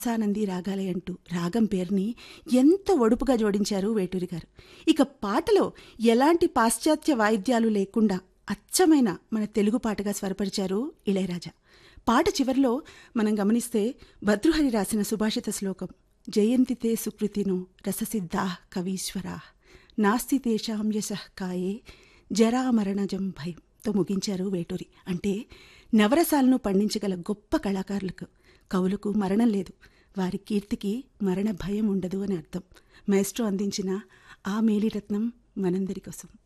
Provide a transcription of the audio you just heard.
సానంది రాగాలే అంటూ రాగం పేరుని ఎంత ఒడుపుగా జోడించారు వేటూరి గారు ఇక పాటలో ఎలాంటి పాశ్చాత్య వాయిద్యాలు లేకుండా అచ్చమైన మన తెలుగు పాటగా స్వరపరిచారు ఇళయరాజా పాట చివరిలో మనం గమనిస్తే భద్రుహరి రాసిన సుభాషిత శ్లోకం జయంతితే సుకృతిను రససిద్ధా కవీశ్వరా నాస్తి తేషాం యశః కాయే జరామరణజం భయంతో ముగించారు వేటూరి అంటే నవరసాలను పండించగల గొప్ప కళాకారులకు కవులకు మరణం లేదు వారి కీర్తికి మరణ భయం ఉండదు అని అర్థం మేస్ట్రో అందించిన ఆ మేలిరత్నం మనందరి కోసం